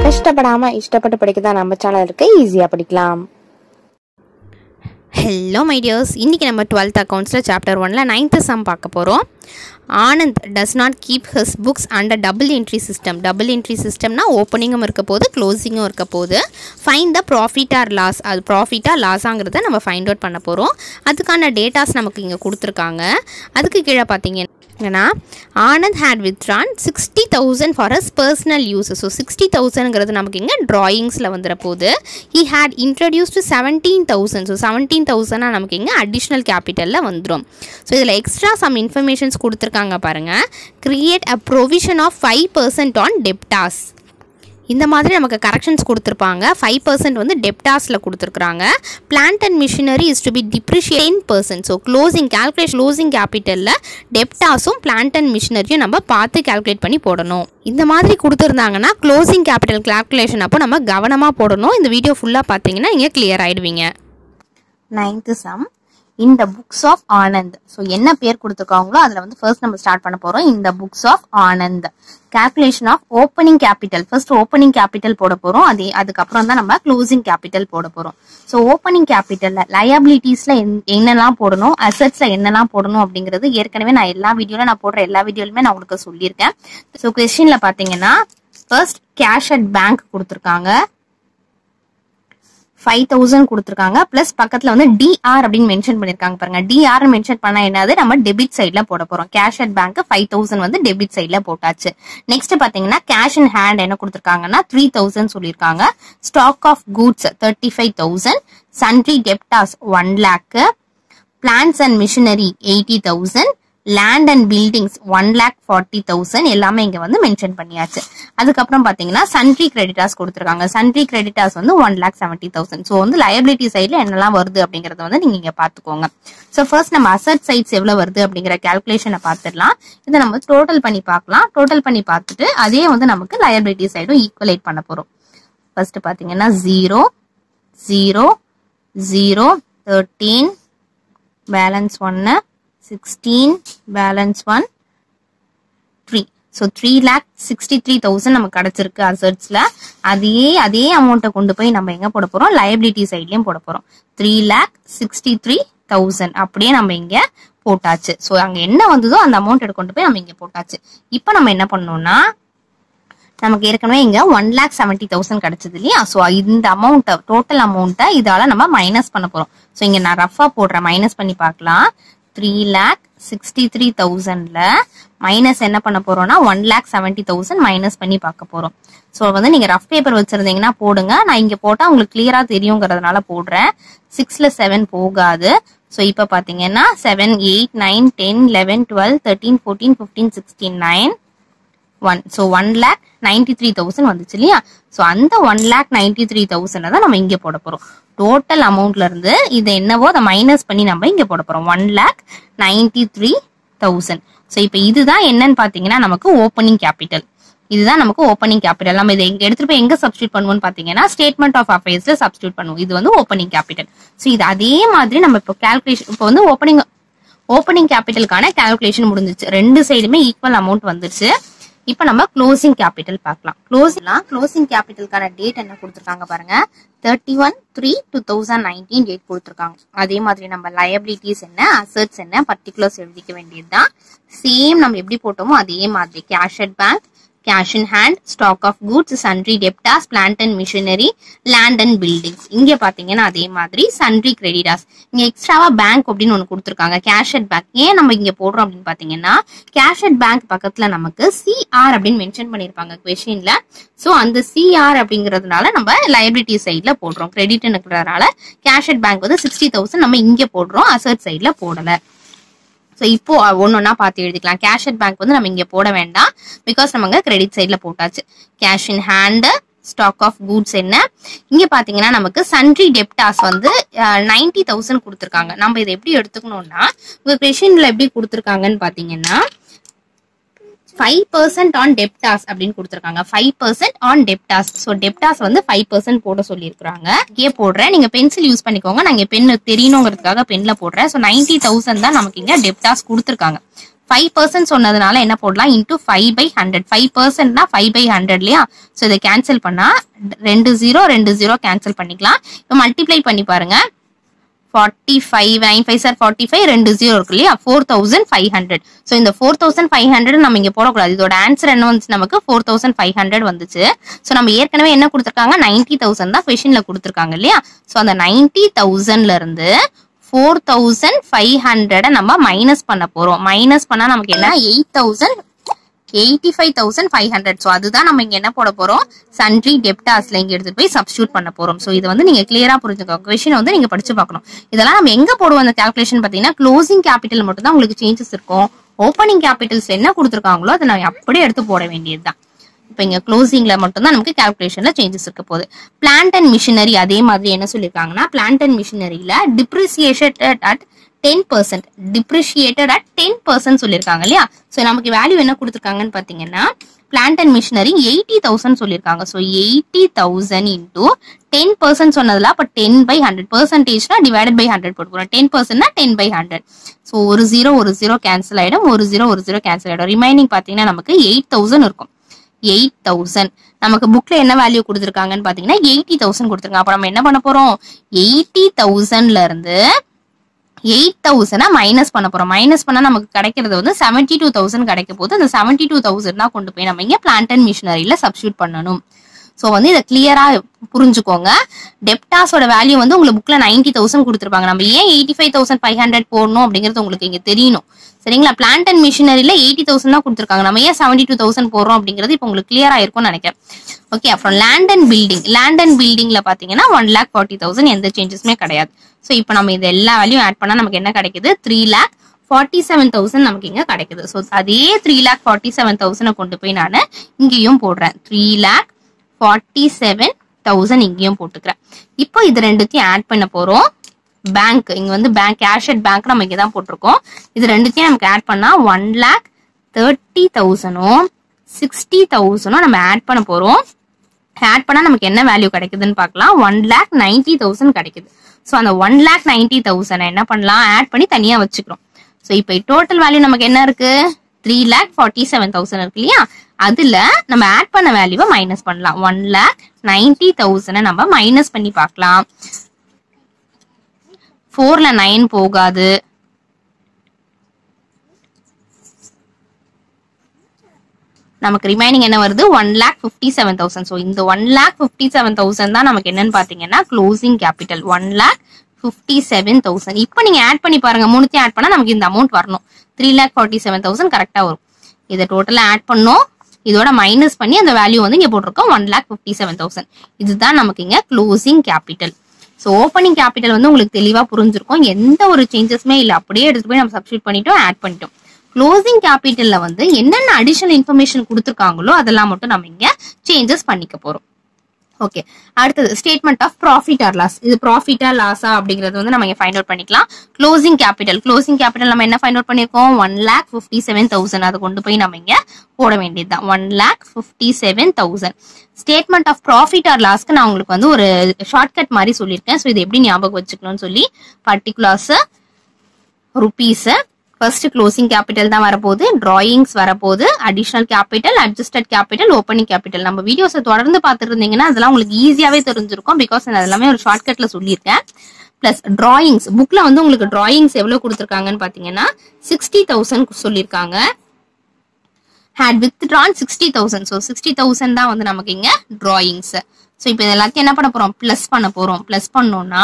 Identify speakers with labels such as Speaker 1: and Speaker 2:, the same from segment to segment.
Speaker 1: கஷ்டப்படாம இஷ்டப்பட்டு படிக்க தான் நம்ம சேனல் இருக்கு ஈஸியா படிக்கலாம்
Speaker 2: ஹலோ மை டியர்ஸ் இன்றைக்கி நம்ம டுவெல்த் அக்கௌண்ட்ஸில் சாப்டர் ஒனில் நைன்த்து சம் பார்க்க போகிறோம் Anand does not keep his books under double entry system double entry சிஸ்டம்னா ஓப்பனிங்கும் இருக்க போது க்ளோசிங்கும் இருக்க போது find the profit or loss அது ப்ராஃபிட்டாக லாஸாங்கிறத நம்ம ஃபைண்ட் அவுட் பண்ண போகிறோம் அதுக்கான டேட்டாஸ் நமக்கு இங்கே கொடுத்துருக்காங்க அதுக்கு கீழே பார்த்தீங்கன்னா ஏன்னா Anand had withdrawn sixty thousand for his personal use so sixty தௌசண்ட்ங்கிறது நமக்கு இங்கே ட்ராயிங்ஸில் வந்துட போகுது he had introduced seventeen thousand so seventeen தௌசண்டாக நமக்கு இங்கே அடிஷ்னல் கேபிட்டலில் வந்துடும் ஸோ இதில் எக்ஸ்ட்ரா சம் இன்ஃபர்மேஷன்ஸ் கொடுத்துருக்காங்க பாருங்கள் create a provision of five percent on debtors இந்த மாதிரி நமக்கு கரெக்ஷன்ஸ் கொடுத்துருப்பாங்க ஃபைவ் பர்சன்ட் வந்து டெப்டாஸில் கொடுத்துருக்குறாங்க plant and machinery is to be depreciated percent so closing calculation closing கேபிட்டலில் டெப்டாஸும் பிளான்ட் அண்ட் மிஷினரியும் நம்ம பார்த்து கால்குலேட் பண்ணி போடணும் இந்த மாதிரி கொடுத்துருந்தாங்கன்னா க்ளோசிங் கேபிட்டல் கால்குலேஷன் அப்போ நம்ம கவனமாக போடணும் இந்த வீடியோ ஃபுல்லாக பார்த்தீங்கன்னா நீங்கள் கிளியர் ஆகிடுவீங்க
Speaker 3: நைன்த்து சம் இந்த புக்ஸ் ஆஃப் ஆனந்த் ஸோ என்ன பேர் கொடுத்துருக்காங்களோ அதில் வந்து ஃபர்ஸ்ட் நம்ம ஸ்டார்ட் பண்ண போகிறோம் இந்த books of Anand calculation of opening capital first opening capital போட போகிறோம் அதே அதுக்கப்புறம் தான் நம்ம க்ளோசிங் கேபிட்டல் போட போகிறோம் ஸோ ஓப்பனிங் கேபிட்டலில் லயபிலிட்டிஸில் என்னெல்லாம் போடணும் அசட்ஸில் என்னெல்லாம் போடணும் அப்படிங்கிறது ஏற்கனவே நான் எல்லா வீடியோவில் நான் போடுற எல்லா வீடியோலுமே நான் உங்களுக்கு சொல்லியிருக்கேன் ஸோ கொஸ்டினில் பார்த்தீங்கன்னா ஃபர்ஸ்ட் கேஷ் அட் பேங்க் கொடுத்துருக்காங்க ஃபைவ் தௌசண்ட் கொடுத்துருக்காங்க பிளஸ் பக்கத்துல வந்து டிஆர் அப்படின்னு மென்ஷன் பண்ணிருக்காங்க பாருங்க டிஆர் மென்ஷன் பண்ணா என்னது நம்ம டெபிட் சைட்ல போட போறோம் cash at bank five thousand வந்து டெபிட் சைட்ல போட்டாச்சு நெக்ஸ்ட் பாத்தீங்கன்னா கேஷ் இன் ஹேண்ட் என்ன கொடுத்துருக்காங்கன்னா த்ரீ தௌசண்ட் சொல்லியிருக்காங்க stock of goods thirty five thousand sundry debtors one lakh plants and machinery eighty thousand land and buildings one lakh forty thousand எல்லாமே இங்க வந்து மென்ஷன் பண்ணியாச்சு அதுக்கப்புறம் பாத்தீங்கன்னா சன்ட்ரி கிரெடிட்டாஸ் கொடுத்துருக்காங்க சன்ட்ரி கிரெடிட்டாஸ் வந்து one lakh seventy thousand so வந்து லயபிலிட்டி சைட்ல என்னெல்லாம் வருது அப்படிங்கறத வந்து நீங்க இங்க பாத்துக்கோங்க ஸோ ஃபர்ஸ்ட் நம்ம அசட் சைட்ஸ் எவ்வளவு வருது அப்படிங்கிற கால்குலேஷனை பார்த்துடலாம் இதை நம்ம டோட்டல் பண்ணி பார்க்கலாம் டோட்டல் பண்ணி பார்த்துட்டு அதே வந்து நமக்கு லயபிலிட்டி சைடும் ஈக்குவலேட் பண்ண போறோம் ஃபர்ஸ்ட் பாத்தீங்கன்னா zero zero zero thirteen balance ஒன்னு sixteen balance one three so three lakh sixty three thousand நமக்கு கிடைச்சிருக்கு அசர்ட்ஸ்ல அதே அதே அமௌண்ட்டை கொண்டு போய் நம்ம எங்க போட போறோம் லயபிலிட்டி சைட்லயும் போட போறோம் three lakh sixty three thousand அப்படியே நம்ம இங்க போட்டாச்சு ஸோ அங்க என்ன வந்ததோ அந்த அமௌண்ட் கொண்டு போய் நம்ம இங்க போட்டாச்சு இப்போ நம்ம என்ன பண்ணோம்னா நமக்கு ஏற்கனவே இங்க ஒன் லேக் செவன்டி தௌசண்ட் கிடைச்சது இல்லையா ஸோ இந்த அமௌண்ட்டை டோட்டல் அமௌண்ட்டை இதால நம்ம மைனஸ் பண்ண போறோம் ஸோ இங்க நான் ரஃபா போடுறேன் மைனஸ் பண்ணி பார்க்கலாம் த்ரீ லேக் சிக்ஸ்டி த்ரீ தௌசண்ட்ல மைனஸ் என்ன பண்ண போறோம்னா one lakh seventy thousand minus பண்ணி பார்க்க போறோம் ஸோ வந்து நீங்க ரஃப் பேப்பர் வச்சிருந்தீங்கன்னா போடுங்க நான் இங்க போட்டா உங்களுக்கு கிளியரா தெரியுங்கிறதுனால போடுறேன் சிக்ஸ்ல செவன் போகாது ஸோ இப்போ பாத்தீங்கன்னா seven eight nine ten eleven twelve thirteen fourteen fifteen sixteen nine one so one lakh ninety three thousand வந்துச்சு இல்லையா ஸோ அந்த one lakh ninety three thousand தான் நம்ம இங்கே போட போறோம் டோட்டல் அமௌண்ட்ல இருந்து இது என்னவோ அதை மைனஸ் பண்ணி நம்ம இங்கே போட போறோம் one lakh ninety three thousand so இப்போ இதுதான் என்னன்னு பார்த்தீங்கன்னா நமக்கு ஓப்பனிங் கேபிட்டல் இதுதான் நமக்கு ஓப்பனிங் கேபிட்டல் நம்ம இதை எங்க எடுத்துட்டு போய் எங்க சப்ஸ்டியூட் பண்ணுவோம்னு பாத்தீங்கன்னா ஸ்டேட்மெண்ட் ஆஃப் அஃபேர்ஸ்ல சப்ஸ்டியூட் பண்ணுவோம் இது வந்து ஓப்பனிங் கேபிட்டல் ஸோ இது அதே மாதிரி நம்ம இப்போ கால்குலேஷன் இப்போ வந்து ஓப்பனிங் ஓப்பனிங் கேபிட்டலுக்கான கால்குலேஷன் முடிஞ்சிச்சு ரெண்டு சைடுமே ஈக்குவல் அமௌண்ட் வந்துருச்சு இப்போ நம்ம க்ளோசிங் கேபிட்டல் பார்க்கலாம் க்ளோசிங்லாம் க்ளோசிங் கேபிட்டலுக்கான டேட் என்ன கொடுத்துருக்காங்க பாருங்க thirty one three two thousand nineteen date கொடுத்துருக்காங்க அதே மாதிரி நம்ம லயபிலிட்டிஸ் என்ன அசட்ஸ் என்ன பர்டிகுலர்ஸ் எழுதிக்க வேண்டியதுதான் சேம் நம்ம எப்படி போட்டோமோ அதே மாதிரி cash at bank cash in hand stock of goods sundry debtors plant and machinery land and buildings இங்க பாத்தீங்கன்னா அதே மாதிரி சன்ட்ரி கிரெடிடாஸ் இங்க எக்ஸ்ட்ராவா பேங்க் அப்படின்னு ஒன்று கொடுத்துருக்காங்க கேஷ் அட் பேங்க் ஏன் நம்ம இங்க போடுறோம் அப்படின்னு பாத்தீங்கன்னா கேஷ் அட் பேங்க் பக்கத்துல நமக்கு சிஆர் அப்படின்னு மென்ஷன் பண்ணிருப்பாங்க கொஸ்டின்ல சோ அந்த சிஆர் அப்படிங்கறதுனால நம்ம லைபிலிட்டி சைட்ல போடுறோம் கிரெடிட்னுக்கிறதுனால கேஷ் அட் பேங்க் வந்து சிக்ஸ்டி தௌசண்ட் நம்ம இங்க போடுறோம் அசட் சைட்ல போடல ஸோ இப்போ ஒன்னொன்னா பார்த்து எழுதிக்கலாம் கேஷ் அட் பேங்க் வந்து நம்ம இங்க போட வேண்டாம் பிகாஸ் நம்ம கிரெடிட் சைட்ல போட்டாச்சு cash in hand stock of goods என்ன இங்க பாத்தீங்கன்னா நமக்கு சன்ட்ரி டெப்டாஸ் வந்து நைன்டி தௌசண்ட் கொடுத்துருக்காங்க நம்ம இதை எப்படி எடுத்துக்கணும்னா உங்க கொஷின்ல எப்படி கொடுத்துருக்காங்கன்னு பாத்தீங்கன்னா ஃபைவ் பர்சன்ட் ஆன் டெப்டாஸ் அப்படின்னு கொடுத்துருக்காங்க five percent on debtors so debtors வந்து ஃபைவ் பர்சன்ட் போட சொல்லியிருக்காங்க இங்கே போடுறேன் நீங்க பென்சில் யூஸ் பண்ணிக்கோங்க நான் இங்கே பென் தெரியணுங்கிறதுக்காக பென்ல போடுறேன் ஸோ நைன்டி தௌசண்ட் தான் நமக்கு இங்க டெப்டாஸ் கொடுத்துருக்காங்க ஃபைவ் பர்சன்ட் சொன்னதுனால என்ன போடலாம் into five by hundred five பர்சன்ட்னா ஃபைவ் பை ஹண்ட்ரட் இல்லையா ஸோ இதை கேன்சல் பண்ணா ரெண்டு ஜீரோ ரெண்டு ஜீரோ கேன்சல் பண்ணிக்கலாம் இப்போ மல்டிப்ளை பண்ணி பாருங்க forty five nine five sir forty five ரெண்டு ஜீரோ இருக்கு இல்லையா four thousand five hundred so இந்த ஃபோர் தௌசண்ட் ஃபைவ் ஹண்ட்ரட் நம்ம இங்கே போடக்கூடாது இதோட ஆன்சர் என்ன வந்துச்சு நமக்கு ஃபோர் தௌசண்ட் ஃபைவ் ஹண்ட்ரட் வந்துச்சு ஸோ நம்ம ஏற்கனவே என்ன கொடுத்துருக்காங்க நைன்டி தௌசண்ட் தான் கொஷின்ல கொடுத்துருக்காங்க இல்லையா ஸோ அந்த நைன்டி தௌசண்ட்ல இருந்து ஃபோர் தௌசண்ட் ஃபைவ் ஹண்ட்ரடை நம்ம மைனஸ் பண்ண போறோம் மைனஸ் பண்ணா நமக்கு என்ன eight thousand eighty five thousand five hundred so அதுதான் நம்ம இங்க என்ன போட போறோம் சன்ட்ரி டெப்டாஸ்ல இங்க எடுத்துட்டு போய் சப்ஸ்டியூட் பண்ண போறோம் ஸோ இது வந்து நீங்க கிளியரா புரிஞ்சுக்கோ கொஷின் வந்து நீங்க படிச்சு பார்க்கணும் இதெல்லாம் நம்ம எங்க போடுவோம் அந்த கால்குலேஷன் பாத்தீங்கன்னா க்ளோசிங் கேபிட்டல் மட்டும் தான் உங்களுக்கு சேஞ்சஸ் இருக்கும் ஓப்பனிங் கேபிட்டல்ஸ் என்ன கொடுத்துருக்காங்களோ அதை நான் அப்படியே எடுத்து போட வேண்டியதுதான் இப்போ இங்க க்ளோசிங்ல மட்டும் தான் நமக்கு கால்குலேஷன்ல சேஞ்சஸ் இருக்க போகுது பிளான்ட் அண்ட் மிஷினரி அதே மாதிரி என்ன சொல்லியிருக்காங்கன்னா பிளான்ட் அண்ட் மிஷினரியில depreciation at ten percent depreciated at ten percent சொல்லியிருக்காங்க இல்லையா ஸோ நமக்கு வேல்யூ என்ன கொடுத்துருக்காங்கன்னு பார்த்தீங்கன்னா plant and machinery eighty thousand சொல்லியிருக்காங்க so eighty thousand into ten percent சொன்னதுல அப்போ டென் பை ஹண்ட்ரட் பர்சன்டேஜ்னா டிவைடட் பை ஹண்ட்ரட் போட்டுக்கிறோம் டென் பர்சன்ட்னா டென் பை ஹண்ட்ரட் ஸோ ஒரு ஜீரோ ஒரு ஜீரோ கேன்சல் ஆயிடும் ஒரு ஜீரோ ஒரு ஜீரோ கேன்சல் ஆயிடும் ரிமைனிங் பார்த்தீங்கன்னா நமக்கு எயிட் தௌசண்ட் இருக்கும் எயிட் தௌசண்ட் நமக்கு புக்ல என்ன வேல்யூ கொடுத்துருக்காங்கன்னு பாத்தீங்கன்னா எயிட்டி தௌசண்ட் கொடுத்துருக்காங்க அப்ப நம்ம என்ன பண்ண போறோம் எயிட்டி தௌசண்ட்ல இருந்து எயிட் தௌசண்டை மைனஸ் பண்ண போறோம் மைனஸ் பண்ணா நமக்கு கிடைக்கிறது வந்து செவன்டி டூ தௌசண்ட் கிடைக்க போது அந்த செவன்டி டூ தௌசண்ட் தான் கொண்டு போய் நம்ம இங்க பிளான்ட் அண்ட் மிஷினரியில சப்ஸ்டியூட் பண்ணணும் ஸோ வந்து இதை கிளியரா புரிஞ்சுக்கோங்க டெப்டாஸோட வேல்யூ வந்து உங்களுக்கு புக்ல நைன்டி தௌசண்ட் கொடுத்துருப்பாங்க நம்ம ஏன் eighty five thousand five hundred போடணும் அப்படிங்கிறது உங்களுக்கு இங்க தெரியணும் சரிங்களா பிளான்ட் அண்ட் மிஷினரியில எயிட்டி தௌசண்ட் தான் கொடுத்துருக்காங்க நம்ம ஏன் செவன்டி டூ தௌசண்ட் போடுறோம் அப்படிங்கிறது இப்போ உங்களுக்கு கிளியரா இருக்கும்னு நினைக்கிறேன் ஓகே அப்புறம் land and building land and பில்டிங்ல பாத்தீங்கன்னா ஒன் லேக் ஃபார்ட்டி தௌசண்ட் எந்த சேஞ்சஸுமே கிடையாது ஸோ இப்போ நம்ம இது எல்லா வேல்யூ ஆட் பண்ணா நமக்கு என்ன கிடைக்குது three lakh forty seven thousand நமக்கு இங்க கிடைக்குது ஸோ அதே three lakh forty seven thousand கொண்டு போய் நான் இங்கேயும் போடுறேன் three lakh forty seven thousand இங்கேயும் போட்டுக்கிறேன் இப்போ இது ரெண்டுத்தையும் ஆட் பண்ண போறோம் பேங்க் இங்க வந்து பேங்க் கேஷ் அட் பேங்க் நம்ம இங்க தான் போட்டிருக்கோம் இது ரெண்டுத்தையும் நமக்கு ஆட் பண்ணா ஒன் லேக் தேர்ட்டி தௌசண்டும் சிக்ஸ்டி தௌசண்டும் நம்ம ஆட் பண்ண போறோம் ஆட் பண்ணா நமக்கு என்ன வேல்யூ கிடைக்குதுன்னு பார்க்கலாம் ஒன் லேக் நைன்டி தௌசண்ட் கிடைக்குது ஸோ அந்த ஒன் லேக் நைன்டி தௌசண்ட் என்ன பண்ணலாம் ஆட் பண்ணி தனியா வச்சுக்கிறோம் ஸோ இப்போ டோட்டல் வேல்யூ நமக்கு என்ன இருக்கு three lakh forty seven thousand இருக்கு இல்லையா அதுல நம்ம ஆட் பண்ண வேல்யூவை மைனஸ் பண்ணலாம் ஒன் லேக் நைன்டி தௌசண்ட் நம்ம மைனஸ் பண்ணி பார்க்கலாம் ஃபோர்ல நைன் போகாது நமக்கு ரிமைனிங் என்ன வருது one lakh fifty seven thousand so இந்த one lakh fifty seven thousand தான் நமக்கு என்னன்னு பாத்தீங்கன்னா closing capital one lakh fifty seven thousand இப்போ நீங்க ஆட் பண்ணி பாருங்க மூணுத்தையும் ஆட் பண்ணா நமக்கு இந்த அமௌண்ட் வரணும் three lakh forty seven thousand கரெக்டா வரும் இதை டோட்டலா ஆட் பண்ணோம் இதோட மைனஸ் பண்ணி அந்த வேல்யூ வந்து இங்க போட்டிருக்கோம் one lakh fifty seven thousand இதுதான் நமக்கு இங்க closing capital so opening capital வந்து உங்களுக்கு தெளிவா புரிஞ்சிருக்கும் எந்த ஒரு சேஞ்சஸுமே இல்லை அப்படியே எடுத்துட்டு போய் நம்ம சப்ஸ்டியூட் பண்ணிட்டோம் ஆட் பண்ணிட்டோம் க்ளோசிங் கேபிட்டல்ல வந்து என்னென்ன அடிஷனல் இன்ஃபர்மேஷன் கொடுத்துருக்காங்களோ அதெல்லாம் மட்டும் நம்ம இங்க சேஞ்சஸ் பண்ணிக்க போறோம் ஓகே அடுத்தது statement of profit or loss இது ப்ராஃபிட்டா லாஸா அப்படிங்கிறது வந்து நம்ம இங்க ஃபைண்ட் அவுட் பண்ணிக்கலாம் க்ளோசிங் கேபிட்டல் க்ளோசிங் கேபிட்டல் நம்ம என்ன ஃபைண்ட் அவுட் பண்ணிருக்கோம் one lakh fifty seven thousand அதை கொண்டு போய் நம்ம இங்க போட வேண்டியதுதான் one lakh fifty seven thousand statement of profit or லாஸ்க்கு நான் உங்களுக்கு வந்து ஒரு ஷார்ட்கட் மாதிரி சொல்லியிருக்கேன் ஸோ இது எப்படி ஞாபகம் வச்சுக்கணும்னு சொல்லி particulars rupees first closing capital தான் வரப்போகுது டிராயிங்ஸ் வரப்போகுது additional capital adjusted capital opening capital நம்ம வீடியோஸை தொடர்ந்து பார்த்துட்டு இருந்தீங்கன்னா அதெல்லாம் உங்களுக்கு ஈஸியாவே தெரிஞ்சிருக்கும் பிகாஸ் நான் அதெல்லாமே ஒரு ஷார்ட்கட்ல சொல்லியிருக்கேன் பிளஸ் டிராயிங்ஸ் புக்ல வந்து உங்களுக்கு டிராயிங்ஸ் எவ்வளவு கொடுத்துருக்காங்கன்னு பாத்தீங்கன்னா சிக்ஸ்டி தௌசண்ட் சொல்லியிருக்காங்க had withdrawn sixty thousand so sixty thousand தான் வந்து நமக்கு இங்க டிராயிங்ஸ் ஸோ இப்போ இது எல்லாத்தையும் என்ன பண்ண போறோம் ப்ளஸ் பண்ண போறோம் ப்ளஸ் பண்ணோம்னா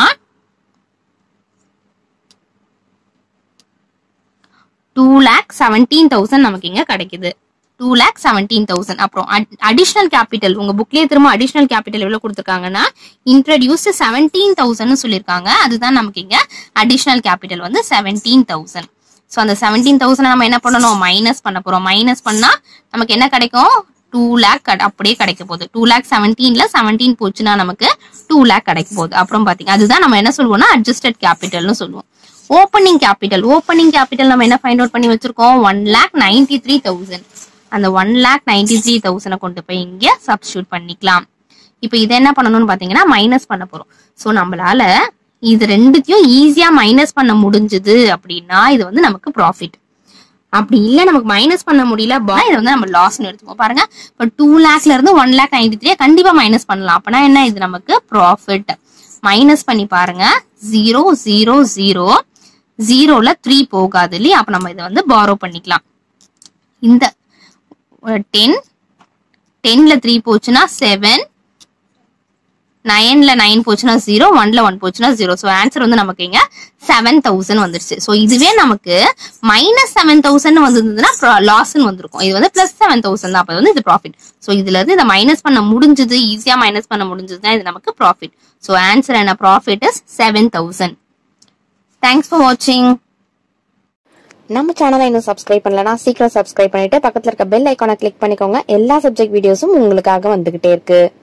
Speaker 3: டூ லேக் செவன்டீன் தௌசண்ட் நமக்கு இங்க கிடைக்குது டூ லேக் செவன்டீன் தௌசண்ட் அப்புறம் அடிஷனல் கேபிட்டல் உங்க புக்லயே திரும்ப அடிஷனல் கேபிட்டல் எவ்வளவு கொடுத்துருக்காங்கன்னா இன்ட்ரடியூஸ் செவன்டீன் தௌசண்ட் சொல்லியிருக்காங்க அதுதான் நமக்கு இங்க அடிஷனல் கேபிட்டல் வந்து செவன்டீன் தௌசண்ட் ஸோ அந்த செவன்டீன் தௌசண்ட் நம்ம என்ன பண்ணணும் மைனஸ் பண்ண போறோம் மைனஸ் பண்ணா நமக்கு என்ன கிடைக்கும் டூ லேக் அப்படியே கிடைக்க போகுது டூ லேக் செவன்டீன்ல செவன்டீன் போச்சுன்னா நமக்கு டூ லேக் கிடைக்க போகுது அப்புறம் பாத்தீங்க அதுதான் நம்ம என்ன சொல்லுவோம்னா அட்ஜஸ்டட் கேபிட்டல்னு சொல்லுவோம் ஓப்பனிங் கேபிட்டல் ஓப்பனிங் கேபிட்டல் நம்ம என்ன ஃபைண்ட் அவுட் பண்ணி வச்சிருக்கோம் one lakh ninety three thousand அந்த ஒன் லேக் நைன்டி த்ரீ தௌசண்டை கொண்டு போய் இங்க சப்ஸ்டியூட் பண்ணிக்கலாம் இப்போ இதை என்ன பண்ணணும்னு பாத்தீங்கன்னா மைனஸ் பண்ண போறோம் ஸோ நம்மளால இது ரெண்டுத்தையும் ஈஸியா மைனஸ் பண்ண முடிஞ்சுது அப்படின்னா இது வந்து நமக்கு ப்ராஃபிட் அப்படி இல்ல நமக்கு மைனஸ் பண்ண முடியல பா இதை வந்து நம்ம லாஸ்னு எடுத்துக்கோ பாருங்க இப்போ டூ லேக்ல இருந்து ஒன் லேக் நைன்டி த்ரீ கண்டிப்பா மைனஸ் பண்ணலாம் அப்பனா என்ன இது நமக்கு ப்ராஃபிட் மைனஸ் பண்ணி பாருங்க ஜீரோ ஜீரோ ஜீரோ ஜீரோல த்ரீ போகாது இல்லையா அப்ப நம்ம இதை வந்து பாரோ பண்ணிக்கலாம் இந்த டென் டென்ல த்ரீ போச்சுன்னா செவன் நைன்ல நைன் போச்சுன்னா ஜீரோ ஒன்ல ஒன் போச்சுன்னா ஜீரோ ஸோ ஆன்சர் வந்து நமக்கு இங்க செவன் தௌசண்ட் வந்துருச்சு ஸோ இதுவே நமக்கு மைனஸ் செவன் தௌசண்ட் வந்திருந்ததுன்னா லாஸ்ன்னு வந்திருக்கும் இது வந்து பிளஸ் செவன் தௌசண்ட் தான் அப்போ வந்து இது ப்ராஃபிட் ஸோ இதுல இருந்து இதை மைனஸ் பண்ண முடிஞ்சது ஈஸியா மைனஸ் பண்ண முடிஞ்சதுன்னா இது நமக்கு ப்ராஃபிட் ஸோ ஆன்சர் என்ன profit is seven thousand thanks for வாட்சிங்
Speaker 1: நம்ம சேனலை இன்னும் சப்ஸ்கிரைப் பண்ணலனா சீக்கிரம் சப்ஸ்கிரைப் பண்ணிட்டு பக்கத்துல இருக்க பெல் ஐக்கானை கிளிக் பண்ணிக்கோங்க எல்லா சப்ஜெக்ட் வீடியோஸும் உங்களுக்காக வந்துகிட்டே இருக்கு